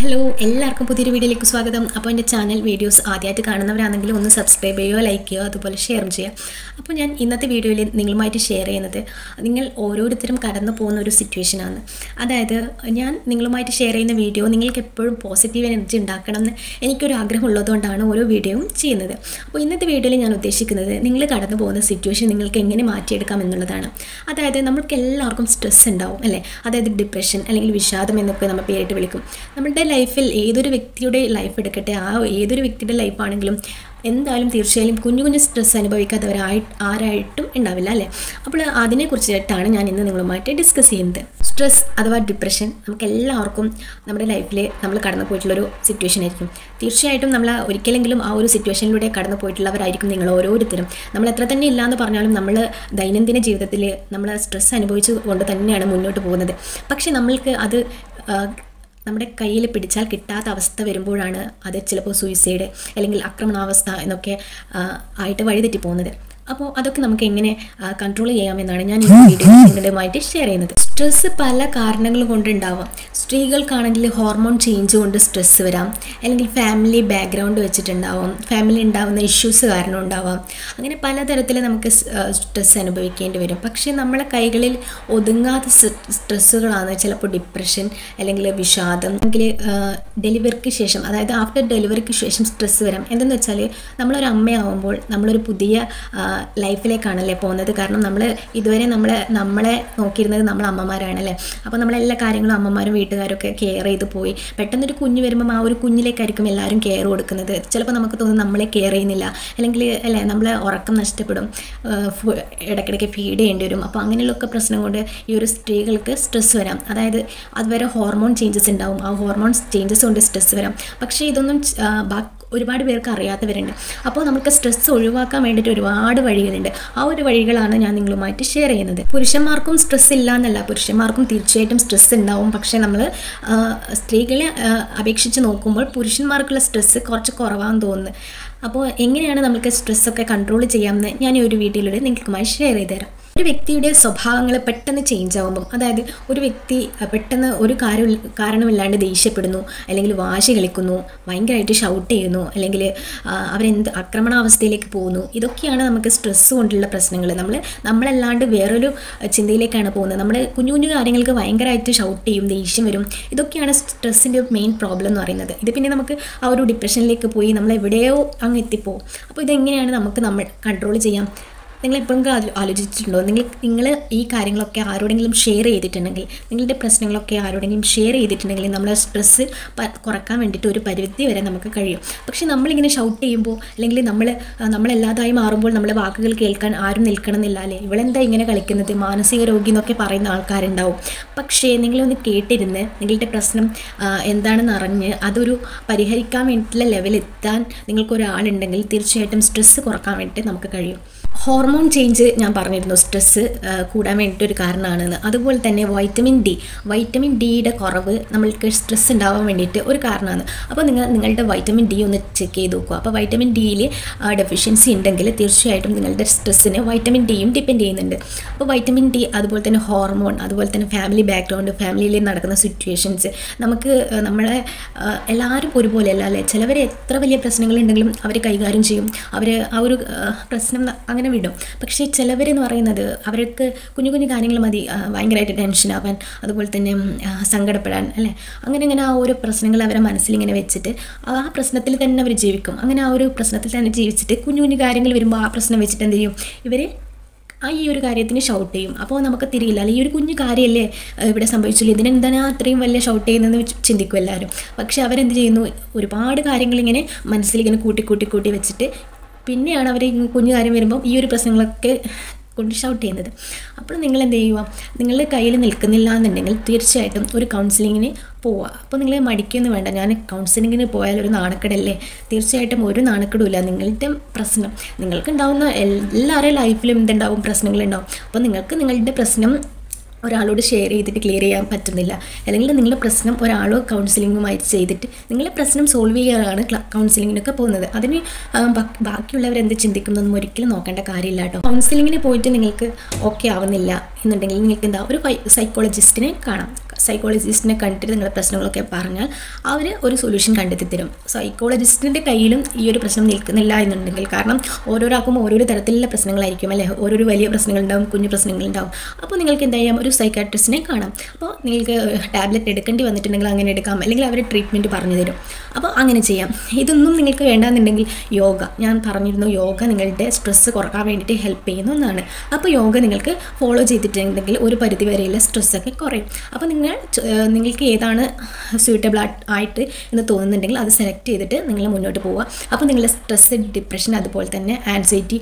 hello എല്ലാവർക്കും പുതിയൊരു വീഡിയോയിലേക്ക് സ്വാഗതം അപ്പോൾ എൻ്റെ ചാനൽ വീഡിയോസ് ആദ്യമായിട്ട് കാണുന്നവരാണെങ്കിൽ ഒന്ന് സബ്സ്ക്രൈബ് ചെയ്യുകയോ ലൈക്ക് ചെയ്യുകയോ അതുപോലെ ഷെയർ ചെയ്യുക അപ്പോൾ ഞാൻ ഇന്നത്തെ വീഡിയോയിൽ നിങ്ങളുമായിട്ട് ഷെയർ ചെയ്യുന്നത് നിങ്ങൾ ഓരോരുത്തരും കടന്നു പോകുന്ന ഒരു സിറ്റുവേഷനാണ് അതായത് ഞാൻ നിങ്ങളുമായിട്ട് ഷെയർ ചെയ്യുന്ന വീഡിയോ നിങ്ങൾക്ക് എപ്പോഴും പോസിറ്റീവ് എനർജി ഉണ്ടാക്കണം എന്ന് എനിക്കൊരു ആഗ്രഹം ഉള്ളതുകൊണ്ടാണ് ഓരോ വീഡിയോയും ചെയ്യുന്നത് അപ്പോൾ ഇന്നത്തെ വീഡിയോയിൽ ഞാൻ ഉദ്ദേശിക്കുന്നത് നിങ്ങൾ കടന്നു പോകുന്ന സിറ്റുവേഷൻ നിങ്ങൾക്ക് എങ്ങനെ മാറ്റിയെടുക്കാം എന്നുള്ളതാണ് അതായത് നമ്മൾക്ക് എല്ലാവർക്കും സ്ട്രെസ് ഉണ്ടാവും അല്ലേ അതായത് ഡിപ്രഷൻ അല്ലെങ്കിൽ വിഷാദം എന്നൊക്കെ നമ്മൾ പേരിട്ട് വിളിക്കും നമ്മുടെ ലൈഫിൽ ഏതൊരു വ്യക്തിയുടെ ലൈഫ് എടുക്കട്ടെ ആ ഏതൊരു വ്യക്തിയുടെ ലൈഫാണെങ്കിലും എന്തായാലും തീർച്ചയായും കുഞ്ഞു കുഞ്ഞു സ്ട്രെസ് അനുഭവിക്കാത്തവരായി ആരായിട്ടും ഉണ്ടാവില്ല അല്ലേ അപ്പോൾ അതിനെക്കുറിച്ചിട്ടാണ് ഞാൻ ഇന്ന് നിങ്ങളുമായിട്ട് ഡിസ്കസ് ചെയ്യുന്നത് സ്ട്രെസ് അഥവാ ഡിപ്രഷൻ നമുക്ക് എല്ലാവർക്കും നമ്മുടെ ലൈഫിൽ നമ്മൾ കടന്നു പോയിട്ടുള്ളൊരു സിറ്റുവേഷൻ ആയിരിക്കും തീർച്ചയായിട്ടും നമ്മൾ ഒരിക്കലെങ്കിലും ആ ഒരു സിറ്റുവേഷനിലൂടെ കടന്നു പോയിട്ടുള്ളവരായിരിക്കും നിങ്ങൾ ഓരോരുത്തരും നമ്മൾ എത്ര തന്നെ ഇല്ലയെന്ന് പറഞ്ഞാലും നമ്മൾ ദൈനംദിന ജീവിതത്തിൽ നമ്മൾ സ്ട്രെസ് അനുഭവിച്ചു കൊണ്ട് തന്നെയാണ് മുന്നോട്ട് പോകുന്നത് പക്ഷേ നമ്മൾക്ക് അത് ആ, നമ്മുടെ കയ്യിൽ പിടിച്ചാൽ കിട്ടാത്ത അവസ്ഥ വരുമ്പോഴാണ് അത് ചിലപ്പോൾ സൂയിസൈഡ് അല്ലെങ്കിൽ ആക്രമണാവസ്ഥ എന്നൊക്കെ ആ, ആയിട്ട് വഴിതെറ്റി പോകുന്നത് അപ്പോൾ അതൊക്കെ നമുക്ക് എങ്ങനെ കൺട്രോൾ ചെയ്യാമെന്നാണ് ഞാൻ ഈ വീഡിയോ നിങ്ങളുമായിട്ട് ഷെയർ ചെയ്യുന്നത് സ്ട്രെസ്സ് പല കാരണങ്ങൾ കൊണ്ടുണ്ടാവാം സ്ത്രീകൾക്കാണെങ്കിൽ ഹോർമോൺ ചേഞ്ച് കൊണ്ട് സ്ട്രെസ്സ് വരാം അല്ലെങ്കിൽ ഫാമിലി ബാക്ക്ഗ്രൗണ്ട് വെച്ചിട്ടുണ്ടാവാം ഫാമിലി ഉണ്ടാവുന്ന ഇഷ്യൂസ് കാരണം ഉണ്ടാവാം അങ്ങനെ പലതരത്തിൽ നമുക്ക് സ്ട്രെസ് അനുഭവിക്കേണ്ടി വരും പക്ഷേ നമ്മളെ കൈകളിൽ ഒതുങ്ങാത്ത സ്ട്രെസ്സുകളാണ് ചിലപ്പോൾ ഡിപ്രഷൻ അല്ലെങ്കിൽ വിഷാദം അല്ലെങ്കിൽ ഡെലിവറിക്ക് ശേഷം അതായത് ആഫ്റ്റർ ഡെലിവറിക്ക് ശേഷം സ്ട്രെസ്സ് വരാം എന്തെന്ന് വെച്ചാൽ നമ്മളൊരു അമ്മയാവുമ്പോൾ നമ്മളൊരു പുതിയ ആ, ലൈഫിലേക്കാണല്ലേ പോകുന്നത് കാരണം നമ്മൾ ഇതുവരെ നമ്മളെ നമ്മളെ നോക്കിയിരുന്നത് നമ്മൾ അമ്മമാരാണല്ലേ അപ്പോൾ നമ്മളെല്ലാ കാര്യങ്ങളും അമ്മമാരും വീട്ടുകാരും ഒക്കെ കെയർ ചെയ്ത് പോയി പെട്ടെന്നൊരു കുഞ്ഞ് വരുമ്പം ആ ഒരു കുഞ്ഞിലേക്കായിരിക്കും എല്ലാവരും കെയർ കൊടുക്കുന്നത് ചിലപ്പോൾ നമുക്ക് തോന്നും നമ്മളെ കെയർ ചെയ്യുന്നില്ല അല്ലെങ്കിൽ അല്ലേ നമ്മളെ ഉറക്കം നഷ്ടപ്പെടും ആ, ഫു- ഇടയ്ക്കിടയ്ക്ക് ഫീഡ് ചെയ്യേണ്ടി വരും അപ്പോൾ അങ്ങനെയുള്ളൊക്കെ പ്രശ്നം കൊണ്ട് ഈ ഒരു സ്ത്രീകൾക്ക് സ്ട്രെസ് വരാം അതായത് അതുവരെ ഹോർമോൺ ചേഞ്ചസ് ഉണ്ടാവും ആ ഹോർമോൺ ചേഞ്ചസ് കൊണ്ട് സ്ട്രെസ് വരാം പക്ഷേ ഇതൊന്നും ആ, ബാ- ഒരുപാട് പേർക്ക് അറിയാത്തവരുണ്ട് അപ്പോൾ നമുക്ക് സ്ട്രെസ് ഒഴിവാക്കാൻ വേണ്ടിയിട്ട് ഒരുപാട് വഴികളുണ്ട് ആ ഒരു വഴികളാണ് ഞാൻ നിങ്ങളുമായിട്ട് ഷെയർ ചെയ്യുന്നത് പുരുഷന്മാർക്കും സ്ട്രെസ് ഇല്ല എന്നല്ല പുരുഷന്മാർക്കും തീർച്ചയായിട്ടും സ്ട്രെസ് ഉണ്ടാവും പക്ഷേ നമ്മൾ സ്ത്രീകളെ ആ, അപേക്ഷിച്ച് നോക്കുമ്പോൾ പുരുഷന്മാർക്കുള്ള സ്ട്രെസ് കുറച്ച് കുറവാണെന്ന് തോന്നുന്നു അപ്പോൾ എങ്ങനെയാണ് നമുക്ക് സ്ട്രെസ്സൊക്കെ കൺട്രോൾ ചെയ്യാമെന്ന് ഞാൻ ഈ ഒരു വീഡിയോയിലൂടെ നിങ്ങൾക്കുമായി ഷെയർ ചെയ്ത് തരാം ഒരു വ്യക്തിയുടെ സ്വഭാവങ്ങൾ പെട്ടെന്ന് ചേഞ്ച് ആകുമ്പം അതായത് ഒരു വ്യക്തി അഹ്, പെട്ടെന്ന് ഒരു കാര്യം കാരണമില്ലാണ്ട് ദേഷ്യപ്പെടുന്നു അല്ലെങ്കിൽ വാശി കളിക്കുന്നു ഭയങ്കരമായിട്ട് ഷൗട്ട് ചെയ്യുന്നു അല്ലെങ്കിൽ ആ, അവരെന്ത് ആക്രമണാവസ്ഥയിലേക്ക് പോകുന്നു ഇതൊക്കെയാണ് നമുക്ക് സ്ട്രെസ്സ് കൊണ്ടുള്ള പ്രശ്നങ്ങൾ നമ്മൾ നമ്മളല്ലാണ്ട് വേറൊരു ചിന്തയിലേക്കാണ് പോകുന്നത് നമ്മൾ കുഞ്ഞു കുഞ്ഞു കാര്യങ്ങൾക്ക് ഭയങ്കരമായിട്ട് ഷൗട്ട് ചെയ്യും ദേഷ്യം വരും ഇതൊക്കെയാണ് സ്ട്രെസ്സിൻ്റെ മെയിൻ പ്രോബ്ലം എന്ന് പറയുന്നത് ഇത് പിന്നെ നമുക്ക് ആ ഒരു ഡിപ്രഷനിലേക്ക് പോയി നമ്മൾ എവിടെയോ അങ്ങ് എത്തിപ്പോവും അപ്പോൾ ഇതെങ്ങനെയാണ് നമുക്ക് നമ്മൾ കൺട്രോൾ ചെയ്യാം നിങ്ങൾ എപ്പോഴും ആലോചിച്ചിട്ടുണ്ടോ നിങ്ങൾ നിങ്ങൾ ഈ കാര്യങ്ങളൊക്കെ ആരോടെങ്കിലും ഷെയർ ചെയ്തിട്ടുണ്ടെങ്കിൽ നിങ്ങളുടെ പ്രശ്നങ്ങളൊക്കെ ആരോടെങ്കിലും ഷെയർ ചെയ്തിട്ടുണ്ടെങ്കിൽ നമ്മളെ സ്ട്രെസ്സ് കുറക്കാൻ വേണ്ടിയിട്ട് ഒരു പരിധി വരെ നമുക്ക് കഴിയും പക്ഷേ നമ്മളിങ്ങനെ ഷൗട്ട് ചെയ്യുമ്പോൾ അല്ലെങ്കിൽ നമ്മൾ നമ്മളല്ലാതായി മാറുമ്പോൾ നമ്മളെ വാക്കുകൾ കേൾക്കാൻ ആരും നിൽക്കണമെന്നില്ല അല്ലേ ഇവളെന്താ ഇങ്ങനെ കളിക്കുന്നത് മാനസിക രോഗി എന്നൊക്കെ പറയുന്ന ആൾക്കാരുണ്ടാവും പക്ഷേ നിങ്ങളൊന്ന് കേട്ടിരുന്ന് നിങ്ങളുടെ പ്രശ്നം ആ, എന്താണെന്ന് അറിഞ്ഞ് അതൊരു പരിഹരിക്കാൻ വേണ്ടിയിട്ടുള്ള ലെവലെത്താൻ നിങ്ങൾക്കൊരാളുണ്ടെങ്കിൽ തീർച്ചയായിട്ടും സ്ട്രെസ്സ് കുറക്കാൻ വേണ്ടിയിട്ട് നമുക്ക് കഴിയും ഹോർമോൺ ചേഞ്ച് ഞാൻ പറഞ്ഞിരുന്നു സ്ട്രെസ്സ് കൂടാൻ വേണ്ടിയിട്ട് ഒരു കാരണമാണെന്ന് അതുപോലെ തന്നെ വൈറ്റമിൻ ഡി വൈറ്റമിൻ ഡിയുടെ കുറവ് നമ്മൾക്ക് സ്ട്രെസ് ഉണ്ടാവാൻ വേണ്ടിയിട്ട് ഒരു കാരണമാണ് അപ്പോൾ നിങ്ങൾ നിങ്ങളുടെ വൈറ്റമിൻ ഡി ഒന്ന് ചെക്ക് ചെയ്ത് നോക്കുക അപ്പോൾ വൈറ്റമിൻ ഡിയിൽ ഡെഫിഷ്യൻസി ഉണ്ടെങ്കിൽ തീർച്ചയായിട്ടും നിങ്ങളുടെ സ്ട്രെസ്സിന് വൈറ്റമിൻ ഡിയും ഡിപ്പെൻഡ് ചെയ്യുന്നുണ്ട് അപ്പോൾ വൈറ്റമിൻ ഡി അതുപോലെ തന്നെ ഹോർമോൺ അതുപോലെ തന്നെ ഫാമിലി ബാക്ക്ഗ്രൗണ്ട് ഫാമിലിയിൽ നടക്കുന്ന സിറ്റുവേഷൻസ് നമുക്ക് ആ, നമ്മളെ ആ, എല്ലാവരും ഒരുപോലെയല്ല അല്ലേ ചിലവർ എത്ര വലിയ പ്രശ്നങ്ങളുണ്ടെങ്കിലും അവർ കൈകാര്യം ചെയ്യും അവർ ആ ഒരു ആ, പ്രശ്നം ന- അങ്ങനെ വിടും പക്ഷേ ചിലവരെന്ന് പറയുന്നത് അവർക്ക് കുഞ്ഞു കുഞ്ഞു കാര്യങ്ങൾ മതി ആ, ഭയങ്കരമായിട്ട് ടെൻഷനാവാൻ അതുപോലെ തന്നെ ഉം, ആ, സങ്കടപ്പെടാൻ അല്ലേ അങ്ങനെ അങ്ങനെ ആ ഓരോ പ്രശ്നങ്ങൾ അവരെ മനസ്സിലിങ്ങനെ വെച്ചിട്ട് ആ പ്രശ്നത്തിൽ തന്നെ അവർ ജീവിക്കും അങ്ങനെ ആ ഒരു പ്രശ്നത്തിൽ തന്നെ ജീവിച്ചിട്ട് കുഞ്ഞു കുഞ്ഞു കാര്യങ്ങൾ വരുമ്പോൾ ആ പ്രശ്നം വെച്ചിട്ട് എന്ത് ചെയ്യും ഇവർ ആ ഈ ഒരു കാര്യത്തിന് ഷൗട്ട് ചെയ്യും അപ്പോൾ നമുക്ക് തിരിയില്ല അല്ലെങ്കിൽ ഈ ഒരു കുഞ്ഞു കാര്യമല്ലേ ഏഹ് ഇവിടെ സംഭവിച്ചില്ല ഇതിനെന്താണ് അത്രയും വലിയ ഷൗട്ട് ചെയ്യുന്നതെന്ന് വെച്ച് ചിന്തിക്കും എല്ലാവരും പക്ഷെ അവരെന്ത് ചെയ്യുന്നു ഒരുപാട് കാര്യങ്ങൾ ഇങ്ങനെ മനസ്സിലിങ്ങനെ കൂട്ടി കൂട്ടി കൂട്ടി വെച്ചിട്ട് പിന്നെയാണ് അവർ കുഞ്ഞു കാര്യം വരുമ്പോൾ ഈ ഒരു പ്രശ്നങ്ങളൊക്കെ കൊണ്ട് ഷൗട്ട് ചെയ്യുന്നത് അപ്പോൾ നിങ്ങൾ എന്ത് ചെയ്യുക നിങ്ങളുടെ കയ്യിൽ നിൽക്കുന്നില്ല എന്നുണ്ടെങ്കിൽ തീർച്ചയായിട്ടും ഒരു കൗൺസിലിങ്ങിന് പോവുക അപ്പോൾ നിങ്ങൾ മടിക്കൊന്നും വേണ്ട ഞാൻ കൗൺസിലിങ്ങിന് പോയാൽ ഒരു നാണക്കേടല്ലേ തീർച്ചയായിട്ടും ഒരു നാണക്കേടുമില്ല നിങ്ങളുടെ പ്രശ്നം നിങ്ങൾക്ക് ഉണ്ടാവുന്ന എല്ലാവരുടെ ലൈഫിലും എന്തുണ്ടാവും പ്രശ്നങ്ങളുണ്ടാവും അപ്പോൾ നിങ്ങൾക്ക് നിങ്ങളുടെ പ്രശ്നം ഒരാളോട് ഷെയർ ചെയ്തിട്ട് ക്ലിയർ ചെയ്യാൻ പറ്റുന്നില്ല അല്ലെങ്കിൽ നിങ്ങളുടെ പ്രശ്നം ഒരാളോ കൗൺസിലിങ്ങുമായിട്ട് ചെയ്തിട്ട് നിങ്ങളുടെ പ്രശ്നം സോൾവ് ചെയ്യാനാണ് കൗൺസിലിങ്ങിനൊക്കെ പോകുന്നത് അതിന് ആ, ബാ- ബാക്കിയുള്ളവരെന്ത് ചിന്തിക്കുന്നതൊന്നും ഒരിക്കലും നോക്കേണ്ട കാര്യമില്ല കേട്ടോ കൗൺസിലിങ്ങിന് പോയിട്ട് നിങ്ങൾക്ക് ഓക്കെ ആവുന്നില്ല എന്നുണ്ടെങ്കിൽ നിങ്ങൾക്ക് എന്താ ഒരു സൈക്കോളജിസ്റ്റിനെ കാണാം സൈക്കോളജിസ്റ്റിനെ കണ്ടിട്ട് നിങ്ങളുടെ പ്രശ്നങ്ങളൊക്കെ പറഞ്ഞാൽ അവർ ഒരു സൊല്യൂഷൻ കണ്ടെത്തി തരും സൈക്കോളജിസ്റ്റിൻ്റെ കയ്യിലും ഈ ഒരു പ്രശ്നം നിൽക്കുന്നില്ല എന്നുണ്ടെങ്കിൽ കാരണം ഓരോരാൾക്കും ഓരോരോ തരത്തിലുള്ള പ്രശ്നങ്ങളായിരിക്കും അല്ലേ ഓരോരോ വലിയ പ്രശ്നങ്ങളുണ്ടാവും കുഞ്ഞു പ്രശ്നങ്ങളുണ്ടാവും അപ്പോൾ നിങ്ങൾക്ക് എന്താ ചെയ്യാം ഒരു സൈക്കാട്രിസ്റ്റിനെ കാണാം അപ്പോൾ നിങ്ങൾക്ക് ടാബ്ലറ്റ് എടുക്കേണ്ടി വന്നിട്ടുണ്ടെങ്കിൽ അങ്ങനെ എടുക്കാം അല്ലെങ്കിൽ അവർ ട്രീറ്റ്മെൻറ്റ് പറഞ്ഞു തരും അപ്പോൾ അങ്ങനെ ചെയ്യാം ഇതൊന്നും നിങ്ങൾക്ക് വേണ്ടാന്നുണ്ടെങ്കിൽ യോഗ ഞാൻ പറഞ്ഞിരുന്നു യോഗ നിങ്ങളുടെ സ്ട്രെസ്സ് കുറക്കാൻ വേണ്ടിയിട്ട് ഹെൽപ്പ് ചെയ്യുന്ന ഒന്നാണ് അപ്പോൾ യോഗ നിങ്ങൾക്ക് ഫോളോ ചെയ്തിട്ടുണ്ടെങ്കിൽ ഒരു പരിധി വരെയുള്ള സ്ട്രെസ്സൊക്കെ കുറയും അപ്പോൾ നിങ്ങൾ ച- ഏഹ് നിങ്ങൾക്ക് ഏതാണ് സ്യൂട്ടബിൾ ആയിട്ട് എന്ന് തോന്നുന്നുണ്ടെങ്കിൽ അത് സെലക്ട് ചെയ്തിട്ട് നിങ്ങൾ മുന്നോട്ട് പോവുക അപ്പോൾ നിങ്ങളുടെ സ്ട്രെസ് ഡിപ്രഷൻ അതുപോലെ തന്നെ ആൻസൈറ്റി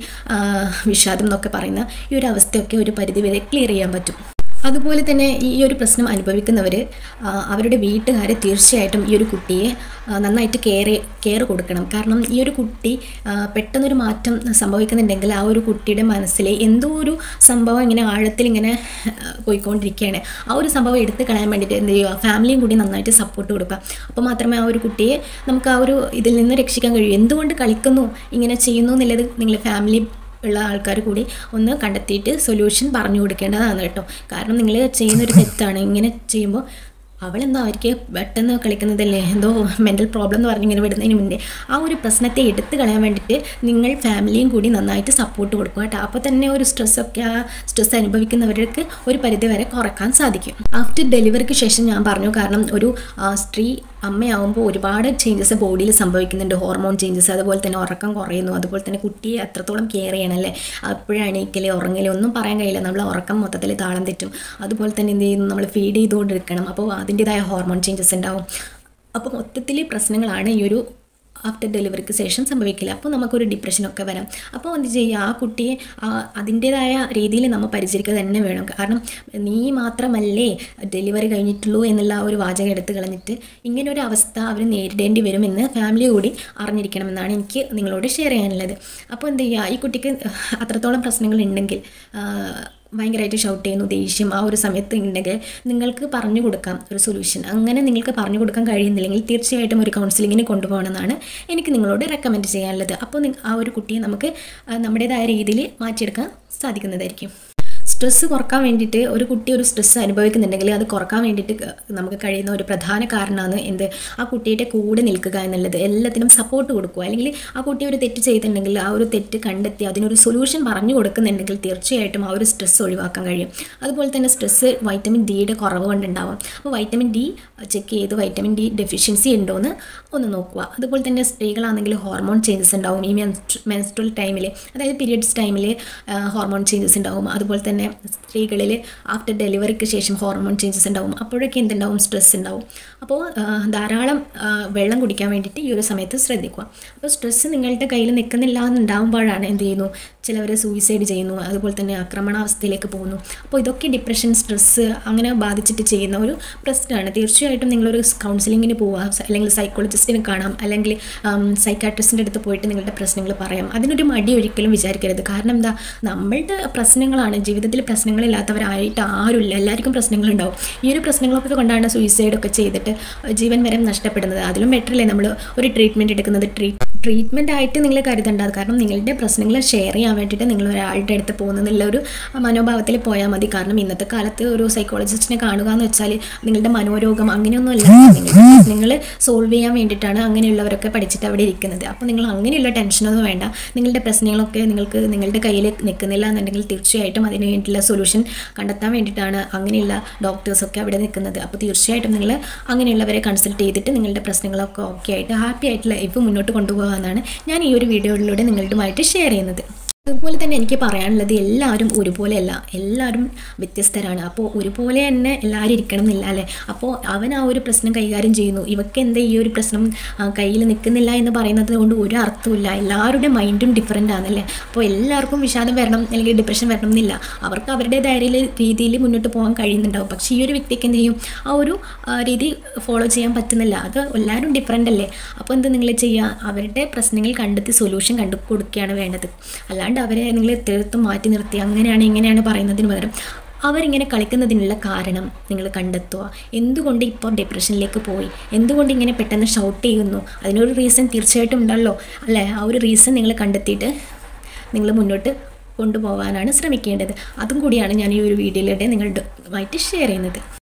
വിഷാദം എന്നൊക്കെ പറയുന്ന ഈ ഒരു അവസ്ഥയൊക്കെ ഒരു പരിധി വരെ ക്ലിയർ ചെയ്യാൻ പറ്റും അതുപോലെ തന്നെ ഈ ഒരു പ്രശ്നം അനുഭവിക്കുന്നവർ അവരുടെ വീട്ടുകാർ തീർച്ചയായിട്ടും ഈ ഒരു കുട്ടിയെ ആ, നന്നായിട്ട് കെയർ കെയർ കൊടുക്കണം കാരണം ഈ ഒരു കുട്ടി ആ, പെട്ടെന്നൊരു മാറ്റം സംഭവിക്കുന്നുണ്ടെങ്കിൽ ആ ഒരു കുട്ടിയുടെ മനസ്സിൽ എന്തോ ഒരു സംഭവം ഇങ്ങനെ ആഴത്തിൽ ഇങ്ങനെ ആ, പോയിക്കൊണ്ടിരിക്കുകയാണ് ആ ഒരു സംഭവം എടുത്ത് കളയാൻ വേണ്ടിയിട്ട് എന്ത് ചെയ്യുക ഫാമിലിയും കൂടി നന്നായിട്ട് സപ്പോർട്ട് കൊടുക്കുക അപ്പോൾ മാത്രമേ ആ ഒരു കുട്ടിയെ നമുക്ക് ആ ഒരു ഇതിൽ നിന്ന് രക്ഷിക്കാൻ കഴിയൂ എന്തുകൊണ്ട് കളിക്കുന്നു ഇങ്ങനെ ചെയ്യുന്നു എന്നുള്ളത് നിങ്ങൾ ഫാമിലി ഉള്ള ആൾക്കാർ കൂടി ഒന്ന് കണ്ടെത്തിയിട്ട് സൊല്യൂഷൻ പറഞ്ഞു കൊടുക്കേണ്ടതാണ് കേട്ടോ കാരണം നിങ്ങൾ ചെയ്യുന്നൊരു തെറ്റാണ് ഇങ്ങനെ ചെയ്യുമ്പോൾ അവളെന്തോ അവർക്ക് പെട്ടെന്ന് കളിക്കുന്നതല്ലേ എന്തോ മെൻ്റൽ പ്രോബ്ലം എന്ന് പറഞ്ഞ് ഇങ്ങനെ വിടുന്നതിന് മുന്നേ ആ ഒരു പ്രശ്നത്തെ എടുത്തു കളയാൻ വേണ്ടിയിട്ട് നിങ്ങൾ ഫാമിലിയും കൂടി നന്നായിട്ട് സപ്പോർട്ട് കൊടുക്കുക കേട്ടോ അപ്പോൾ തന്നെ ഒരു സ്ട്രെസ്സൊക്കെ ആ സ്ട്രെസ് അനുഭവിക്കുന്നവർക്ക് ഒരു പരിധി വരെ കുറക്കാൻ സാധിക്കും ആഫ്റ്റർ ഡെലിവറിക്ക് ശേഷം ഞാൻ പറഞ്ഞു കാരണം ഒരു ആ, സ്ത്രീ അമ്മയാവുമ്പോൾ ഒരുപാട് ചേഞ്ചസ് ബോഡിയിൽ സംഭവിക്കുന്നുണ്ട് ഹോർമോൺ ചേഞ്ചസ് അതുപോലെ തന്നെ ഉറക്കം കുറയുന്നു അതുപോലെ തന്നെ കുട്ടിയെ അത്രത്തോളം കെയർ ചെയ്യണമല്ലേ അപ്പോഴും എണീക്കല് ഉറങ്ങല് ഒന്നും പറയാൻ കഴിയില്ല നമ്മൾ ഉറക്കം മൊത്തത്തിൽ താളം തെറ്റും അതുപോലെ തന്നെ എന്ത് ചെയ്യുന്നു നമ്മൾ ഫീഡ് ചെയ്തുകൊണ്ടിരിക്കണം അപ്പോൾ അതിൻ്റെതായ ഹോർമോൺ ചേഞ്ചസ് ഉണ്ടാവും അപ്പോൾ മൊത്തത്തിൽ പ്രശ്നങ്ങളാണ് ഈ ഒരു ആഫ്റ്റർ ഡെലിവറിക്ക് ശേഷം സംഭവിക്കില്ല അപ്പോൾ നമുക്കൊരു ഡിപ്രഷനൊക്കെ വരാം അപ്പോൾ എന്ത് ചെയ്യുക ആ കുട്ടിയെ ആ അതിൻ്റേതായ രീതിയിൽ നമ്മൾ പരിചരിക്കുക തന്നെ വേണം കാരണം നീ മാത്രമല്ലേ ഡെലിവറി കഴിഞ്ഞിട്ടുള്ളൂ എന്നുള്ള ആ ഒരു വാചകം എടുത്ത് കളഞ്ഞിട്ട് ഇങ്ങനെ ഒരു അവസ്ഥ അവർ നേരിടേണ്ടി വരുമെന്ന് ഫാമിലി കൂടി അറിഞ്ഞിരിക്കണമെന്നാണ് എനിക്ക് നിങ്ങളോട് ഷെയർ ചെയ്യാനുള്ളത് അപ്പോൾ എന്ത് ചെയ്യുക ഈ കുട്ടിക്ക് അത്രത്തോളം പ്രശ്നങ്ങൾ ഉണ്ടെങ്കിൽ ആ, ഭയങ്കരമായിട്ട് ഷൗട്ട് ചെയ്യുന്നു ദേഷ്യം ആ ഒരു സമയത്ത് ഉണ്ടെങ്കിൽ നിങ്ങൾക്ക് പറഞ്ഞു കൊടുക്കാം ഒരു സൊല്യൂഷൻ അങ്ങനെ നിങ്ങൾക്ക് പറഞ്ഞു കൊടുക്കാൻ കഴിയുന്നില്ലെങ്കിൽ തീർച്ചയായിട്ടും ഒരു കൗൺസിലിങ്ങിന് കൊണ്ടുപോകണമെന്നാണ് എനിക്ക് നിങ്ങളോട് റെക്കമെൻഡ് ചെയ്യാനുള്ളത് അപ്പോൾ നി- ആ ഒരു കുട്ടിയെ നമുക്ക് ആ, നമ്മുടേതായ രീതിയിൽ മാറ്റിയെടുക്കാൻ സാധിക്കുന്നതായിരിക്കും സ്ട്രെസ്സ് കുറക്കാൻ വേണ്ടിയിട്ട് ഒരു കുട്ടി ഒരു സ്ട്രെസ്സ് അനുഭവിക്കുന്നുണ്ടെങ്കിൽ അത് കുറക്കാൻ വേണ്ടിയിട്ട് ക- നമുക്ക് കഴിയുന്ന ഒരു പ്രധാന കാരണമാണ് എന്ത് ആ കുട്ടിയുടെ കൂടെ നിൽക്കുക എന്നുള്ളത് എല്ലാത്തിനും സപ്പോർട്ട് കൊടുക്കുക അല്ലെങ്കിൽ ആ കുട്ടി ഒരു തെറ്റ് ചെയ്തിട്ടുണ്ടെങ്കിൽ ആ ഒരു തെറ്റ് കണ്ടെത്തി അതിനൊരു സൊല്യൂഷൻ പറഞ്ഞു കൊടുക്കുന്നുണ്ടെങ്കിൽ തീർച്ചയായിട്ടും ആ ഒരു സ്ട്രെസ്സ് ഒഴിവാക്കാൻ കഴിയും അതുപോലെ തന്നെ സ്ട്രെസ്സ് വൈറ്റമിൻ ഡിയുടെ കുറവ് കൊണ്ടുണ്ടാവും അപ്പോൾ വൈറ്റമിൻ ഡി ചെക്ക് ചെയ്ത് വൈറ്റമിൻ ഡി ഡെഫിഷ്യൻസി ഉണ്ടോ എന്ന് ഒന്ന് നോക്കുക അതുപോലെ തന്നെ സ്ത്രീകളാണെങ്കിൽ ഹോർമോൺ ചേഞ്ചസ് ഉണ്ടാവും ഈ മെൻസ്ട്രൽ ടൈമിൽ അതായത് പീരിയഡ്സ് ടൈമിൽ ഹോർമോൺ ചേഞ്ചസ് ഉണ്ടാവും അതുപോലെ തന്നെ സ്ത്രീകളിൽ ആഫ്റ്റർ ഡെലിവറിക്ക് ശേഷം ഹോർമോൺ ചേഞ്ചസ് ഉണ്ടാവും അപ്പോഴൊക്കെ എന്തുണ്ടാവും സ്ട്രെസ് ഉണ്ടാവും അപ്പോൾ ആ, ധാരാളം ആ, വെള്ളം കുടിക്കാൻ വേണ്ടിയിട്ട് ഈ ഒരു സമയത്ത് ശ്രദ്ധിക്കുക അപ്പോൾ സ്ട്രെസ്സ് നിങ്ങളുടെ കയ്യിൽ നിൽക്കുന്നില്ല എന്നുണ്ടാകുമ്പോഴാണ് എന്ത് ചെയ്യുന്നു ചിലവർ സൂയിസൈഡ് ചെയ്യുന്നു അതുപോലെ തന്നെ ആക്രമണാവസ്ഥയിലേക്ക് പോകുന്നു അപ്പോൾ ഇതൊക്കെ ഡിപ്രഷൻ സ്ട്രെസ്സ് അങ്ങനെ ബാധിച്ചിട്ട് ചെയ്യുന്ന ഒരു പ്രശ്നമാണ് തീർച്ചയായിട്ടും നിങ്ങളൊരു കൗൺസിലിങ്ങിന് പോവുക സ- അല്ലെങ്കിൽ സൈക്കോളജിസ്റ്റിനെ കാണാം അല്ലെങ്കിൽ സൈക്കാട്രിസ്റ്റിൻ്റെ അടുത്ത് പോയിട്ട് നിങ്ങളുടെ പ്രശ്നങ്ങൾ പറയാം അതിനൊരു മടി ഒരിക്കലും വിചാരിക്കരുത് കാരണം എന്താ നമ്മളുടെ പ്രശ്നങ്ങളാണ് ജീവിതത്തിൽ പ്രശ്നങ്ങളില്ലാത്തവരായിട്ട് ആരുമില്ല എല്ലാവർക്കും പ്രശ്നങ്ങളുണ്ടാവും ഈ ഒരു പ്രശ്നങ്ങളൊക്കെ കൊണ്ടാണ് സൂയിസൈഡൊക്കെ ചെയ്തിട്ട് ജീവൻ വരെ നഷ്ടപ്പെടുന്നത് അതിലും ബെറ്ററല്ലേ നമ്മൾ ഒരു ട്രീറ്റ്മെൻറ്റ് എടുക്കുന്നത് ട്രീ ട്രീറ്റ്മെൻ്റ് ആയിട്ട് നിങ്ങൾ കരുതണ്ട കാരണം നിങ്ങളുടെ പ്രശ്നങ്ങൾ ഷെയർ ചെയ്യാൻ വേണ്ടിയിട്ട് നിങ്ങൾ ഒരാളുടെ അടുത്ത് പോകുന്നുള്ള ഒരു മനോഭാവത്തിൽ പോയാൽ മതി കാരണം ഇന്നത്തെ കാലത്ത് ഒരു സൈക്കോളജിസ്റ്റിനെ കാണുക എന്ന് വെച്ചാൽ നിങ്ങളുടെ മനോരോഗം അങ്ങനെയൊന്നുമല്ല നിങ്ങളുടെ പ്രശ്നങ്ങൾ സോൾവ് ചെയ്യാൻ വേണ്ടിയിട്ടാണ് അങ്ങനെയുള്ളവരൊക്കെ പഠിച്ചിട്ട് അവിടെ ഇരിക്കുന്നത് അപ്പോൾ നിങ്ങൾ അങ്ങനെയുള്ള ടെൻഷനൊന്നും വേണ്ട നിങ്ങളുടെ പ്രശ്നങ്ങളൊക്കെ നിങ്ങൾക്ക് നിങ്ങളുടെ കയ്യിൽ നിൽക്കുന്നില്ല എന്നുണ്ടെങ്കിൽ തീർച്ചയായിട്ടും അതിന് വേണ്ടിയിട്ടുള്ള സൊല്യൂഷൻ കണ്ടെത്താൻ വേണ്ടിയിട്ടാണ് അങ്ങനെയുള്ള ഡോക്ടേഴ്സൊക്കെ അവിടെ നിൽക്കുന്നത് അപ്പോൾ തീർച്ചയായിട്ടും നിങ്ങൾ അങ്ങനെയുള്ളവരെ കൺസൾട്ട് ചെയ്തിട്ട് നിങ്ങളുടെ പ്രശ്നങ്ങളൊക്കെ ഓക്കെ ആയിട്ട് ഹാപ്പി ആയിട്ട് ലൈഫ് മുന്നോട്ട് കൊണ്ടുപോകാമെന്നാണ് ഞാൻ ഈ ഒരു വീഡിയോയിലൂടെ നിങ്ങളുമായിട്ട് ഷെയർ ചെയ്യുന്നത് അതുപോലെ തന്നെ എനിക്ക് പറയാനുള്ളത് എല്ലാവരും ഒരുപോലെയല്ല എല്ലാവരും വ്യത്യസ്തരാണ് അപ്പോൾ ഒരുപോലെ തന്നെ എല്ലാവരും ഇരിക്കണം എന്നില്ല അല്ലേ അപ്പോൾ അവൻ ആ ഒരു പ്രശ്നം കൈകാര്യം ചെയ്യുന്നു ഇവക്ക് എന്താ ഈ ഒരു പ്രശ്നം ആ, കയ്യിൽ നിൽക്കുന്നില്ല എന്ന് പറയുന്നത് കൊണ്ട് ഒരു അർത്ഥമില്ല എല്ലാവരുടെ മൈൻഡും ഡിഫറെൻ്റ് ആണല്ലേ അപ്പോൾ എല്ലാവർക്കും വിഷാദം വരണം അല്ലെങ്കിൽ ഡിപ്രഷൻ വരണം എന്നില്ല അവർക്ക് അവരുടേതായ രീതിയിൽ മുന്നോട്ട് പോകാൻ കഴിയുന്നുണ്ടാവും പക്ഷേ ഈ ഒരു വ്യക്തിക്ക് എന്ത് ചെയ്യും ആ ഒരു ആ, രീതി ഫോളോ ചെയ്യാൻ പറ്റുന്നില്ല അത് എല്ലാവരും ഡിഫറെൻ്റ് അല്ലേ അപ്പോൾ എന്ത് നിങ്ങൾ ചെയ്യുക അവരുടെ പ്രശ്നങ്ങൾ കണ്ടെത്തി സൊല്യൂഷൻ കണ്ടു കൊടുക്കുകയാണ് വേണ്ടത് അല്ലാണ്ട് അവരെ നിങ്ങൾ തീർത്തും മാറ്റി നിർത്തി അങ്ങനെയാണ് ഇങ്ങനെയാണ് പറയുന്നതിന് പകരം അവരിങ്ങനെ കളിക്കുന്നതിനുള്ള കാരണം നിങ്ങൾ കണ്ടെത്തുക എന്തുകൊണ്ട് ഇപ്പോൾ ഡിപ്രഷനിലേക്ക് പോയി എന്തുകൊണ്ട് ഇങ്ങനെ പെട്ടെന്ന് ഷൗട്ട് ചെയ്യുന്നു അതിനൊരു റീസൺ തീർച്ചയായിട്ടും ഉണ്ടല്ലോ അല്ലേ ആ ഒരു റീസൺ നിങ്ങൾ കണ്ടെത്തിയിട്ട് നിങ്ങൾ മുന്നോട്ട് കൊണ്ടുപോകാനാണ് ശ്രമിക്കേണ്ടത് അതും കൂടിയാണ് ഞാൻ ഈ ഒരു വീഡിയോയിലൂടെ നിങ്ങളുമായിട്ട് ഷെയർ ചെയ്യുന്നത്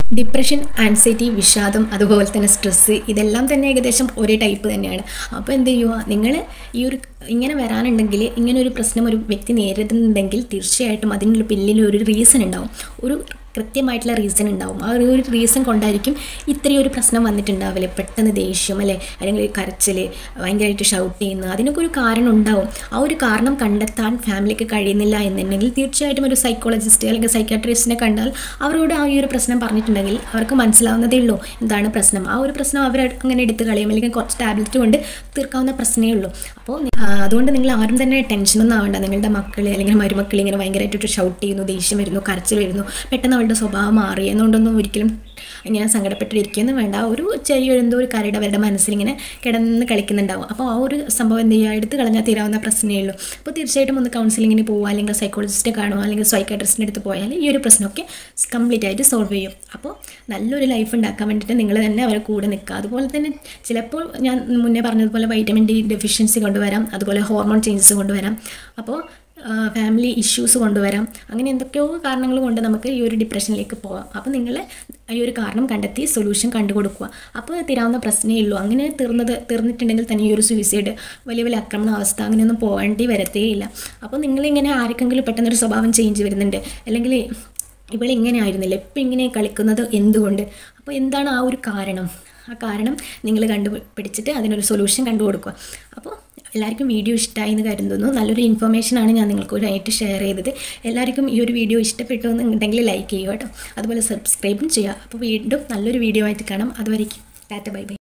ഡിപ്രഷൻ ആൻസൈറ്റി വിഷാദം അതുപോലെ തന്നെ സ്ട്രെസ്സ് ഇതെല്ലാം തന്നെ ഏകദേശം ഒരേ ടൈപ്പ് തന്നെയാണ് അപ്പോൾ എന്ത് ചെയ്യുക നിങ്ങൾ ഈ ഒരു ഇങ്ങനെ വരാനുണ്ടെങ്കിൽ ഇങ്ങനെ ഒരു പ്രശ്നം ഒരു വ്യക്തി നേരിടുന്നുണ്ടെങ്കിൽ തീർച്ചയായിട്ടും അതിനുള്ള പിന്നിൽ ഒരു റീസൺ ഉണ്ടാവും ഒരു കൃത്യമായിട്ടുള്ള റീസൺ ഉണ്ടാവും ആ ഒരു ഒരു റീസൺ കൊണ്ടായിരിക്കും ഇത്രയും ഒരു പ്രശ്നം വന്നിട്ടുണ്ടാവില്ല പെട്ടെന്ന് ദേഷ്യം അല്ലെ അല്ലെങ്കിൽ കരച്ചിൽ ഭയങ്കരമായിട്ട് ഷൗട്ട് ചെയ്യുന്നു അതിനൊക്കെ ഒരു കാരണം ഉണ്ടാവും ആ ഒരു കാരണം കണ്ടെത്താൻ ഫാമിലിക്ക് കഴിയുന്നില്ല എന്നുണ്ടെങ്കിൽ തീർച്ചയായിട്ടും ഒരു സൈക്കോളജിസ്റ്റ് അല്ലെങ്കിൽ സൈക്കാട്രിസ്റ്റിനെ കണ്ടാൽ അവരോട് ആ ഈ ഒരു പ്രശ്നം പറഞ്ഞിട്ടുണ്ടെങ്കിൽ അവർക്ക് മനസ്സിലാവുന്നതേ ഉള്ളൂ എന്താണ് പ്രശ്നം ആ ഒരു പ്രശ്നം അവർ അങ്ങനെ എടുത്ത് കളയും അല്ലെങ്കിൽ കുറച്ച് ടാബ്ലറ്റ് കൊണ്ട് തീർക്കാവുന്ന പ്രശ്നമേ ഉള്ളൂ അപ്പോൾ നി- ആ, അതുകൊണ്ട് നിങ്ങൾ ആരും തന്നെ ടെൻഷനൊന്നും ആവണ്ട നിങ്ങളുടെ മക്കൾ അല്ലെങ്കിൽ മരുമക്കൾ ഇങ്ങനെ ഭയങ്കരമായിട്ട് ഷൗട്ട് ചെയ്യുന്നു ദേഷ്യം വരുന്നു കരച്ചിൽ വരുന്നു പെട്ടെന്ന് അവളുടെ സ്വഭാവം മാറി എന്നുകൊണ്ടൊന്നും ഒരിക്കലും ഇങ്ങനെ സങ്കടപ്പെട്ടിരിക്കുകയൊന്നും വേണ്ട ഒരു ചെറിയൊരു എന്തോ ഒരു കരട് അവരുടെ മനസ്സിലിങ്ങനെ കിടന്ന് കളിക്കുന്നുണ്ടാവും അപ്പോൾ ആ ഒരു സംഭവം എന്ത് ചെയ്യുക എടുത്ത് കളഞ്ഞാൽ തീരാവുന്ന പ്രശ്നമേ ഉള്ളൂ അപ്പോൾ തീർച്ചയായിട്ടും ഒന്ന് കൗൺസിലിങ്ങിന് പോവുക അല്ലെങ്കിൽ സൈക്കോളജിസ്റ്റ് കാണുക അല്ലെങ്കിൽ സൈക്കാട്രിസ്റ്റിൻ്റെ അടുത്ത് പോയാൽ ഈ ഒരു പ്രശ്നമൊക്കെ കംപ്ലീറ്റ് ആയിട്ട് സോൾവ് ചെയ്യും അപ്പോൾ നല്ലൊരു ലൈഫ് ഉണ്ടാക്കാൻ വേണ്ടിയിട്ട് നിങ്ങൾ തന്നെ അവരെ കൂടെ നിൽക്കുക അതുപോലെ തന്നെ ചിലപ്പോൾ ഞാൻ മുന്നേ പറഞ്ഞതുപോലെ വൈറ്റമിൻ ഡി ഡെഫിഷ്യൻസി കൊണ്ടുവരാം അതുപോലെ ഹോർമോൺ ചേഞ്ചസ് കൊണ്ടുവരാം അപ്പോൾ ഫാമിലി ഇഷ്യൂസ് കൊണ്ടുവരാം അങ്ങനെ എന്തൊക്കെയോ കാരണങ്ങൾ കൊണ്ട് നമുക്ക് ഈ ഒരു ഡിപ്രഷനിലേക്ക് പോകാം അപ്പോൾ നിങ്ങൾ ഈ ഒരു കാരണം കണ്ടെത്തി സൊല്യൂഷൻ കണ്ടുകൊടുക്കുക അപ്പോൾ തീരാവുന്ന പ്രശ്നമേ ഉള്ളൂ അങ്ങനെ തീർന്നത് തീർന്നിട്ടുണ്ടെങ്കിൽ തന്നെ ഈ ഒരു സൂയിസൈഡ് വലിയ വലിയ ആക്രമണ അവസ്ഥ അങ്ങനെയൊന്നും പോകേണ്ടി വരത്തേ ഇല്ല അപ്പോൾ നിങ്ങളിങ്ങനെ ആർക്കെങ്കിലും പെട്ടെന്നൊരു സ്വഭാവം ചേഞ്ച് വരുന്നുണ്ട് അല്ലെങ്കിൽ ഇവൾ ഇങ്ങനെ ആയിരുന്നില്ല ഇപ്പം ഇങ്ങനെ കളിക്കുന്നത് എന്തുകൊണ്ട് അപ്പോൾ എന്താണ് ആ ഒരു കാരണം ആ കാരണം നിങ്ങൾ കണ്ടുപിടിച്ചിട്ട് അതിനൊരു സൊല്യൂഷൻ കണ്ടുകൊടുക്കുക അപ്പോൾ എല്ലാവർക്കും വീഡിയോ ഇഷ്ടമായി എന്ന് കരുതുന്നു നല്ലൊരു ഇൻഫർമേഷനാണ് ഞാൻ നിങ്ങൾക്ക് ആയിട്ട് ഷെയർ ചെയ്തത് എല്ലാവർക്കും ഈ ഒരു വീഡിയോ ഇഷ്ടപ്പെട്ടു എന്നുണ്ടെങ്കിൽ ലൈക്ക് ചെയ്യുക കേട്ടോ അതുപോലെ സബ്സ്ക്രൈബും ചെയ്യുക അപ്പോൾ വീണ്ടും നല്ലൊരു വീഡിയോ ആയിട്ട് കാണാം അതുവരേക്കും ടാറ്റ ബൈ ബൈ